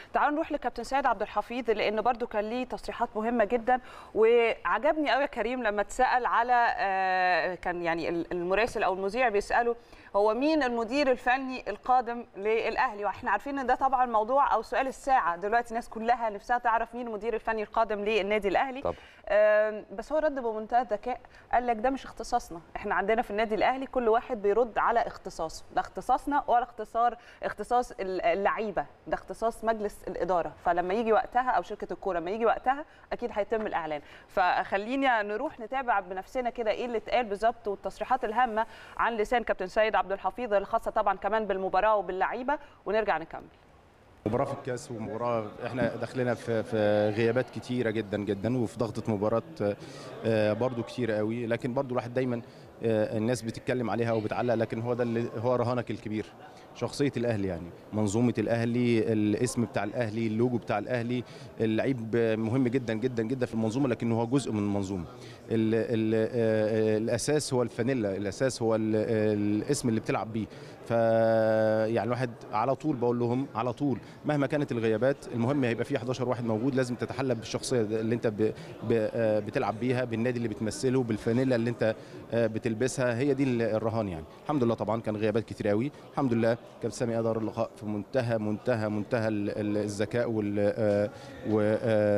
تعالوا نروح لكابتن سيد عبد الحفيظ لان برضو كان ليه تصريحات مهمه جدا وعجبني قوي يا كريم لما اتسال على آه، كان يعني المراسل او المذيع بيساله هو مين المدير الفني القادم للاهلي واحنا عارفين ان ده طبعا موضوع او سؤال الساعه دلوقتي الناس كلها نفسها تعرف مين المدير الفني القادم للنادي الاهلي طبعا. آم، بس هو رد بمنتهى الذكاء قال لك ده مش اختصاصنا احنا عندنا في النادي الاهلي كل واحد بيرد على اختصاصه ده اختصاصنا ولا اختصار اختصاص اللعيبه ده اختصاص مجلس الاداره فلما يجي وقتها او شركه الكوره لما يجي وقتها اكيد هيتم الاعلان فخلينا نروح نتابع بنفسنا كده ايه اللي اتقال بالظبط والتصريحات الهامه عن لسان كابتن سيد عبد الحفيظ الخاصه طبعا كمان بالمباراه وباللعيبه ونرجع نكمل مباراة في الكاس ومباراة احنا داخلنا في في غيابات كتيرة جدا جدا وفي ضغطة مباراة آه، برضو كتيرة قوي لكن برضو الواحد دايما آه، الناس بتتكلم عليها وبتعلق لكن هو ده اللي هو رهانك الكبير شخصية الأهلي يعني منظومة الأهلي الاسم بتاع الأهلي اللوجو بتاع الأهلي اللعيب مهم جدا جدا جدا في المنظومة لكن هو جزء من المنظومة ال ال آه، الأساس هو الفانيلا الأساس هو ال- الاسم اللي بتلعب بيه ف يعني الواحد على طول بقول لهم على طول مهما كانت الغيابات المهم هيبقى في 11 واحد موجود لازم تتحلى بالشخصيه اللي انت ب... ب... آه، بتلعب بيها بالنادي اللي بتمثله بالفانيلا اللي انت آه، بتلبسها هي دي الرهان يعني الحمد لله طبعا كان غيابات كتير قوي الحمد لله كابتن سامي ادار اللقاء في منتهى منتهى منتهى ال- ال- الذكاء وال آه، و- آه،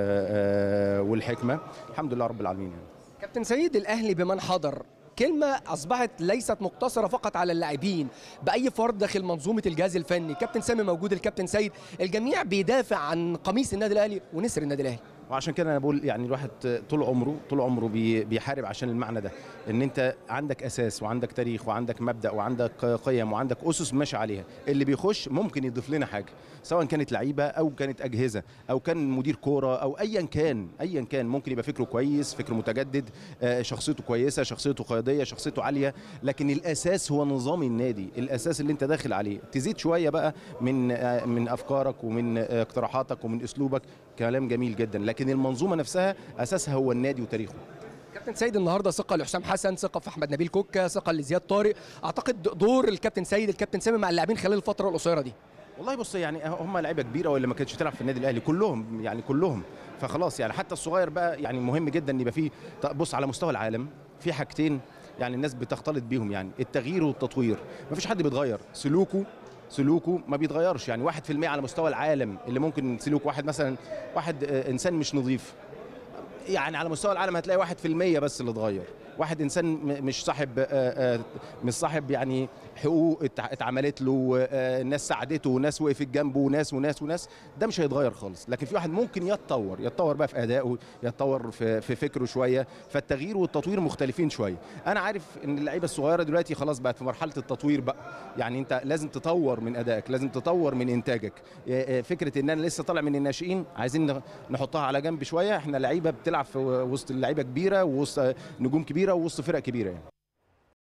آه، والحكمه الحمد لله رب العالمين يعني. كابتن سيد الاهلي بمن حضر كلمة أصبحت ليست مقتصرة فقط على اللاعبين بأي فرد داخل منظومة الجهاز الفني كابتن سامي موجود الكابتن سيد الجميع بيدافع عن قميص النادي الأهلي ونسر النادي الأهلي وعشان كده انا بقول يعني الواحد طول عمره طول عمره بي- بيحارب عشان المعنى ده ان انت عندك اساس وعندك تاريخ وعندك مبدا وعندك قيم وعندك اسس ماشي عليها اللي بيخش ممكن يضيف لنا حاجه سواء كانت لعيبه او كانت اجهزه او كان مدير كوره او ايا كان ايا كان ممكن يبقى فكره كويس فكر متجدد آه، شخصيته كويسه شخصيته قياديه شخصيته عاليه لكن الاساس هو نظام النادي الاساس اللي انت داخل عليه تزيد شويه بقى من آه، من افكارك ومن آه، اقتراحاتك ومن اسلوبك كلام جميل جدا لكن المنظومه نفسها اساسها هو النادي وتاريخه كابتن سيد النهارده ثقة لحسام حسن ثقة في أحمد نبيل كوكا ثقة لزياد طارق أعتقد دور الكابتن سيد الكابتن سامي مع اللاعبين خلال الفترة القصيرة دي والله بص يعني هم لعيبه كبيره ولا ما كانتش تلعب في النادي الاهلي كلهم يعني كلهم فخلاص يعني حتى الصغير بقى يعني مهم جدا ان يبقى فيه طب بص على مستوى العالم في حاجتين يعني الناس بتختلط بيهم يعني التغيير والتطوير ما فيش حد بيتغير سلوكه سلوكه ما بيتغيرش يعني 1% على مستوى العالم اللي ممكن سلوك واحد مثلا واحد آه، انسان مش نظيف يعني على مستوى العالم هتلاقي واحد في المية بس اللي اتغير واحد انسان م- مش صاحب آه، آه، مش صاحب يعني حقوق اتع- اتعملت له آه، ناس ساعدته وناس وقفت جنبه وناس وناس وناس ده مش هيتغير خالص لكن في واحد ممكن يتطور يتطور بقى في ادائه يتطور في, في فكره شويه فالتغيير والتطوير مختلفين شويه انا عارف ان اللعيبه الصغيره دلوقتي خلاص بقت في مرحله التطوير بقى يعني انت لازم تطور من ادائك لازم تطور من انتاجك آه، آه، فكره ان انا لسه طالع من الناشئين عايزين نخ- نحطها على جنب شويه احنا لعيبه بتلعب في وسط اللعيبه كبيره ووسط نجوم كبيره ووسط فرق كبيره يعني